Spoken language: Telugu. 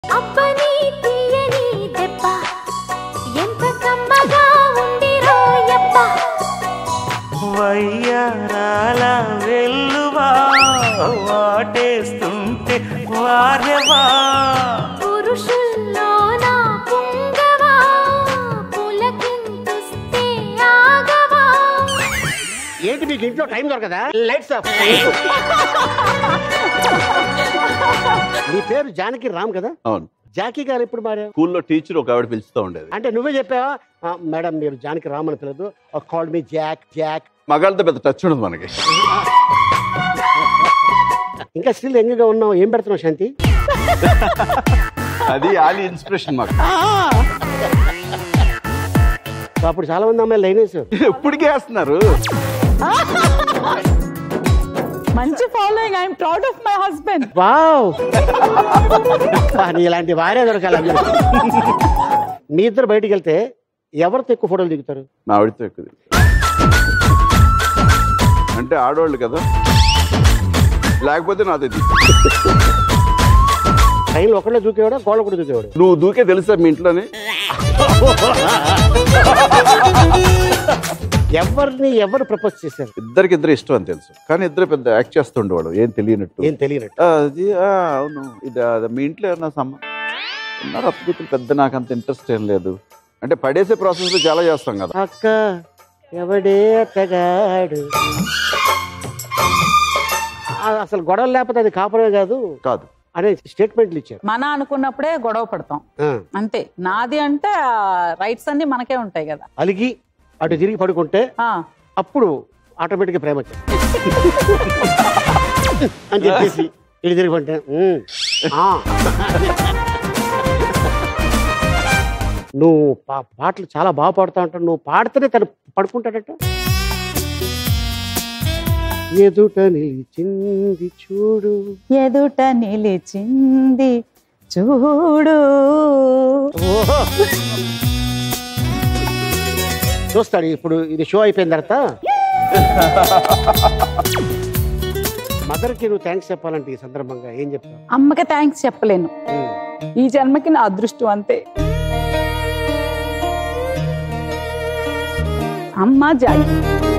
అబ్బని తీయని దెబ్బ ఎంత కమ్మగా ఉంది రోయప్ప వయ్యారాల వెల్లువా వాటేస్తుంటే వారెవా పురుషుల్లోన పుంగవా పులకింతుస్తే ఆగవా ఏంటి మీకు ఇంట్లో టైం దొరకదా లైట్స్ ఆఫ్ నీ పేరు జానకి రామ్ కదా అవును జాకీ గారు ఎప్పుడు మారావు స్కూల్లో టీచర్ ఒక ఆవిడ పిలుస్తూ ఉండేది అంటే నువ్వే చెప్పావా ఆ, మేడం మీరు జానకి రామ్ అని పిలదు కాల్ మీ జాక్ జాక్ మగాళ్ళతో పెద్ద టచ్ ఉండదు మనకి ఇంకా స్టిల్ యంగ్గా ఉన్నావు ఏం పెడుతున్నావు శాంతి అది ఆలి ఇన్స్పిరేషన్ మాకు సో అప్పుడు చాలా మంది అమ్మాయిలు లైన్ వేసారు ఎప్పటికీ వేస్తున్నారు మంచి following I'm proud of my husband wow కానీ ఇలాంటి భార్య దొరకాలి అందరూ. మీ ఇద్దరు బయటికి వెళ్తే ఎవరితో ఎక్కువ ఫోటోలు దిగుతారు నా ఆవిడతో ఎక్కువ అంటే ఆడవాళ్ళు కదా లేకపోతే నాది ట్రైన్లో ఒకళ్ళే దూకేవాడా గోడ కూడా దూకేవాడు నువ్వు దూకే తెలుసా మీ ఇంట్లోనే ఎవరిని ఎవరు ప్రపోజ్ చేశారు ఇద్దరికి ఇద్దరు ఇష్టం అని తెలుసు కానీ ఇద్దరు పెద్ద యాక్ట్ చేస్తుండేవాడు ఏం తెలియనట్టు ఏం తెలియనట్టు ఆ, అది ఆ, అవును ఇది అది మీ ఇంట్లో ఏమన్నా సమ్మ ఉన్నారు అప్పుకూతులు పెద్ద నాకు అంత ఇంట్రెస్ట్ ఏం లేదు అంటే పడేసే ప్రాసెస్ చాలా చేస్తాం కదా అక్క ఎవడే అత్తగాడు ఆ, అసలు గొడవలు లేకపోతే అది కాపురమే కాదు కాదు అనే స్టేట్మెంట్లు ఇచ్చారు మన అనుకున్నప్పుడే గొడవ పడతాం ఆ, అంతే నాది అంటే రైట్స్ అన్ని మనకే ఉంటాయి కదా అలిగి అటు తిరిగి పడుకుంటే ఆ, అప్పుడు ఆటోమేటిక్గా ప్రేమ వచ్చేది. అని చెప్పేసి ఇటు తిరిగి పడితే "ఉమ్, ఆ." నువ్వు పా- పాటలు చాలా బాగా పాడుతా ఉంటావు నువ్వు పాడితేనే తను పడుకుంటాడట ఎదుట నిలిచింది చూడు ఎదుట నిలిచింది చూడు ఓహో. చూస్తాడు ఇప్పుడు ఇది షో అయిపోయిన తర్వాత మదర్కి నువ్వు థ్యాంక్స్ చెప్పాలంటే ఈ సందర్భంగా ఏం చెప్తావు అమ్మకి థ్యాంక్స్ చెప్పలేను ఉమ్. ఈ జన్మకి నా అదృష్టం అంతే అమ్మ జాయి